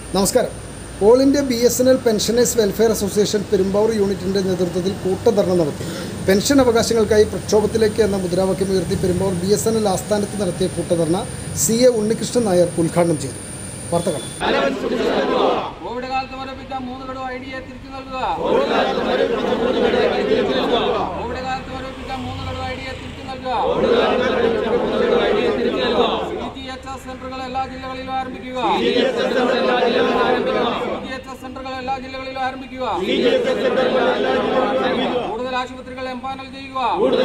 നമസ്കാരം all India B S N L pensioners welfare association Perumbavoor യൂണിറ്റിന്റെ നേതൃത്വത്തിൽ കൂട്ടധർണ നടത്തി പെൻഷൻ അവകാശങ്ങൾക്കായി പ്രക്ഷോഭത്തിലേക്ക് എന്ന മുദ്രാവാക്യം ഉയർത്തി Perumbavoor B S N L ആസ്ഥാനത്ത് നടത്തിയ കൂട്ടധർണ സി എ ഉണ്ണികൃഷ്ണൻ നായർ ഉദ്ഘാടനം ചെയ്തു വാർത്തകൾ കോവിഡ് കാലത്ത് മരപ്പിച്ച മൂന്ന് ഗഡു ഐ ഡിയെ തിരിച്ചു നൽകുക കോവിഡ് കാലത്ത് മരപ്പിച്ച മൂന്ന് ഗഡു ഐ ഡിയെ തിരിച്ചു നൽകുക സി ജി എച്ച് എസ് സെന്ററുകൾ എല്ലാ ജില്ലകളിലും ആരംഭിക്കുക സി ജി എച്ച് എസ് സെന്ററുകൾ എല്ലാ ജില്ലകളിലും ആരംഭിക്കുക കൂടുതൽ ആശുപത്രികൾ എംപാനൽ ചെയ്യുക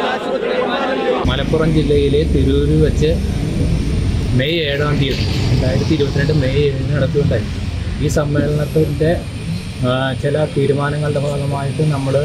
മലപ്പുറം ജില്ലയിലെ തിരൂരിൽ വെച്ച് മെയ് ഏഴാം തീയതി രണ്ടായിരത്തി ഇരുപത്തിരണ്ട് മെയ് ഏഴിന് നടക്കുകയുണ്ടായി ഈ സമ്മേളനത്തിൻ്റെ ആ, ചില തീരുമാനങ്ങളുടെ ഭാഗമായിട്ട് നമ്മൾ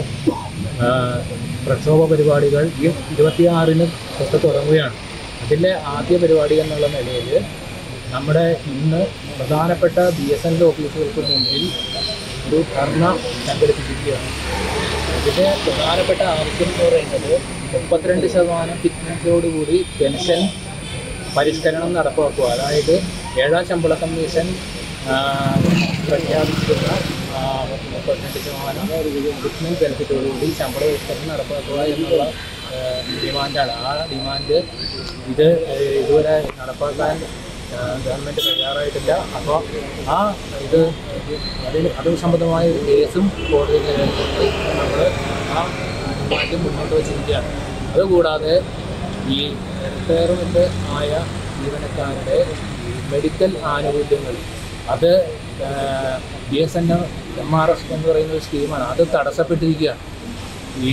പ്രക്ഷോഭ പരിപാടികൾ ഈ ഇരുപത്തിയാറിന് തൊട്ട് തുടങ്ങുകയാണ് അതിലെ ആദ്യ പരിപാടി എന്നുള്ള നിലയിൽ നമ്മുടെ ഇന്ന് പ്രധാനപ്പെട്ട ബി എസ് എൻ എൽ ഓഫീസുകൾക്ക് മുമ്പിൽ ഒരു ധർണ സംഘടിപ്പിച്ചിരിക്കുകയാണ് ഇതിന്റെ പ്രധാനപ്പെട്ട ആവശ്യം എന്ന് പറയുന്നത് മുപ്പത്തിരണ്ട് ശതമാനം ഫിറ്റ്നസോടുകൂടി പെൻഷൻ പരിഷ്കരണം നടപ്പാക്കുക അതായത് ഏഴാം ശമ്പള കമ്മീഷൻ ആ, പ്രഖ്യാപിച്ചിരുന്ന ആ, മുപ്പത്തിരണ്ട് ശതമാനം ഫിറ്റ്നസ് ബെനിഫിറ്റോടുകൂടി ശമ്പള പരിഷ്കരണം നടപ്പാക്കുക എന്നുള്ള ആ, ഡിമാൻഡാണ് ആ ഡിമാൻഡ് ഇത് ഏഹ്, ഇതുവരെ നടപ്പാക്കാൻ ഗവൺമെൻറ് തയ്യാറായിട്ടില്ല അപ്പോൾ ആ ഇത് അതിന് അത് സംബന്ധമായ ഒരു കേസും കോടതിയിൽ നിലനിൽക്കുന്നുണ്ട് നമ്മൾ ആ മാറ്റം മുന്നോട്ട് വച്ചിരിക്കുകയാണ് അതുകൂടാതെ ഈ റിട്ടയർമെൻറ്റ് ആയ ജീവനക്കാരുടെ മെഡിക്കൽ ആനുകൂല്യങ്ങൾ അത് B S N M R S എന്ന് പറയുന്ന ഒരു സ്കീമാണ് അത് തടസ്സപ്പെട്ടിരിക്കുകയാണ് ഈ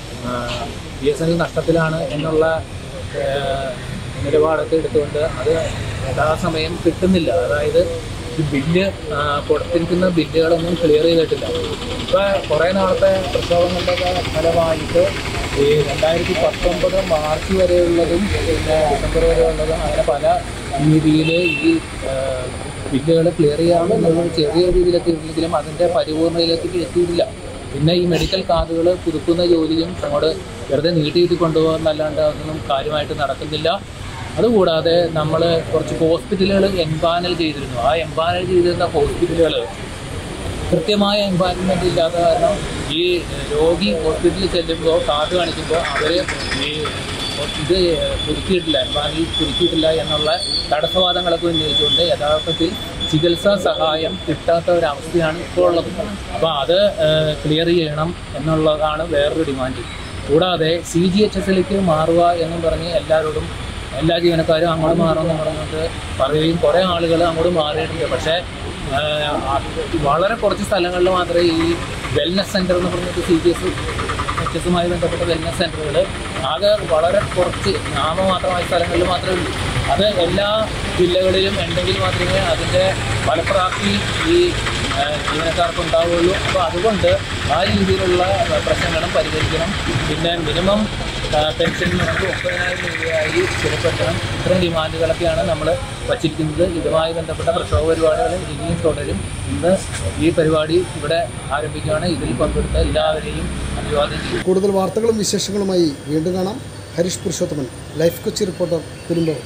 ബി എസ് എൻ എൽ നഷ്ടത്തിലാണ് എന്നുള്ള ആ, നിലപാടൊക്കെ എടുത്തുകൊണ്ട് അത് യഥാസമയം കിട്ടുന്നില്ല അതായത് ഈ ബില്ല് ആ, കൊടുത്തിരിക്കുന്ന ബില്ലുകളൊന്നും ക്ലിയർ ചെയ്തിട്ടില്ല ഇപ്പോൾ കുറേ നാളത്തെ പ്രക്ഷോഭങ്ങളുടെ ഫലമായിട്ട് ഈ രണ്ടായിരത്തി പത്തൊമ്പത് മാർച്ച് വരെയുള്ളതും പിന്നെ ഡിസംബർ വരെയുള്ളതും അങ്ങനെ പല രീതിയിൽ ഈ ബില്ലുകൾ ക്ലിയർ ചെയ്യാമെന്നുള്ള ചെറിയ രീതിയിലൊക്കെ ഉണ്ടെങ്കിലും അതിൻ്റെ പരിപൂർണതയിലേക്ക് എത്തിയിട്ടില്ല പിന്നെ ഈ മെഡിക്കൽ കാർഡുകൾ പുതുക്കുന്ന ജോലിയും അങ്ങോട്ട് വെറുതെ നീട്ടിയിട്ട് കൊണ്ടുപോകുന്നല്ലാണ്ട് അതൊന്നും കാര്യമായിട്ട് നടക്കുന്നില്ല അതുകൂടാതെ നമ്മൾ കുറച്ച് ഹോസ്പിറ്റലുകൾ എംപാനൽ ചെയ്തിരുന്നു ആ എംപാനൽ ചെയ്തിരുന്ന ഹോസ്പിറ്റലുകൾ കൃത്യമായ എൻവയൺമെൻ്റ് ഇല്ലാത്ത കാരണം ഈ രോഗി ഹോസ്പിറ്റലിൽ ചെല്ലുമ്പോൾ കാർഡ് കാണിക്കുമ്പോൾ അവർ ഈ ഇത് പുതുക്കിയിട്ടില്ല എൻപാനൽ പുതുക്കിയിട്ടില്ല എന്നുള്ള തടസ്സവാദങ്ങളൊക്കെ ഉന്നയിച്ചുകൊണ്ട് യഥാർത്ഥത്തിൽ ചികിത്സാ സഹായം കിട്ടാത്ത ഒരവസ്ഥയാണ് ഇപ്പോൾ ഉള്ളത് അപ്പോൾ അത് ക്ലിയർ ചെയ്യണം എന്നുള്ളതാണ് വേറൊരു ഡിമാൻഡ് കൂടാതെ സി ജി എച്ച് എസിലേക്ക് മാറുക എന്നും പറഞ്ഞ് എല്ലാവരോടും എല്ലാ ജീവനക്കാരും അങ്ങോട്ട് മാറുമെന്ന് പറഞ്ഞുകൊണ്ട് പറയുകയും കുറേ ആളുകൾ അങ്ങോട്ട് മാറിയിട്ടുണ്ട് പക്ഷേ ആഹ്, ആ- വളരെ കുറച്ച് സ്ഥലങ്ങളിൽ മാത്രമേ ഈ വെൽനസ് സെൻ്റർ എന്ന് പറഞ്ഞിട്ട് സി ജി എസ് എച്ച് എസുമായി ബന്ധപ്പെട്ട വെൽനസ് സെൻ്ററുകൾ ആകെ വളരെ കുറച്ച് നാമമാത്രമായ സ്ഥലങ്ങളിൽ മാത്രമേ ഉള്ളൂ അത് എല്ലാ ജില്ലകളിലും ഉണ്ടെങ്കിൽ മാത്രമേ അതിൻ്റെ ഫലപ്രാപ്തി ഈ ആഹ്, ജീവനക്കാർക്ക് ഉണ്ടാവുകയുള്ളൂ അപ്പോൾ അതുകൊണ്ട് ആ രീതിയിലുള്ള പ്രശ്നങ്ങളും പരിഹരിക്കണം പിന്നെ മിനിമം പെൻഷൻ നമുക്ക് ഒമ്പതിനായിരം രൂപയായി സ്ഥിരപ്പെടുത്തണം ഇത്തരം ഡിമാൻഡുകളൊക്കെയാണ് നമ്മൾ വച്ചിരിക്കുന്നത് ഇതുമായി ബന്ധപ്പെട്ട പ്രക്ഷോഭ പരിപാടികൾ ഇനിയും തുടരും ഇന്ന് ഈ പരിപാടി ഇവിടെ ആരംഭിക്കുകയാണ് ഇതിൽ പങ്കെടുത്ത എല്ലാവരെയും അഭിവാദ്യം ചെയ്യും കൂടുതൽ വാർത്തകളും വിശേഷങ്ങളുമായി വീണ്ടും കാണാം Harish Purushothaman life Kochi reporter Perumbavoor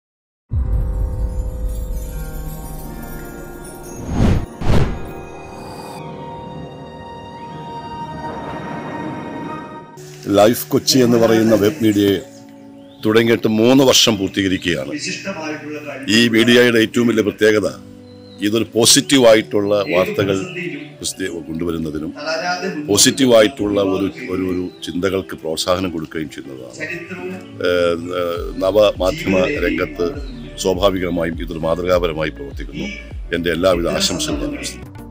life Kochi എന്ന് പറയുന്ന വെബ് മീഡിയയെ തുടങ്ങിയിട്ട് മൂന്ന് വർഷം പൂർത്തീകരിക്കുകയാണ് ഈ മീഡിയയുടെ ഏറ്റവും വലിയ പ്രത്യേകത ഇതൊരു പോസിറ്റീവായിട്ടുള്ള വാർത്തകൾ പ്രസിദ്ധീ- കൊണ്ടുവരുന്നതിനും പോസിറ്റീവായിട്ടുള്ള ഒരു ഒരു ഒരു ചിന്തകൾക്ക് പ്രോത്സാഹനം കൊടുക്കുകയും ചെയ്യുന്നതാണ് ഏഹ്, ഏഹ്, നവമാധ്യമ രംഗത്ത് സ്വാഭാവികമായും ഇതൊരു മാതൃകാപരമായി പ്രവർത്തിക്കുന്നു എൻ്റെ എല്ലാവിധ ആശംസകളും ഞാൻ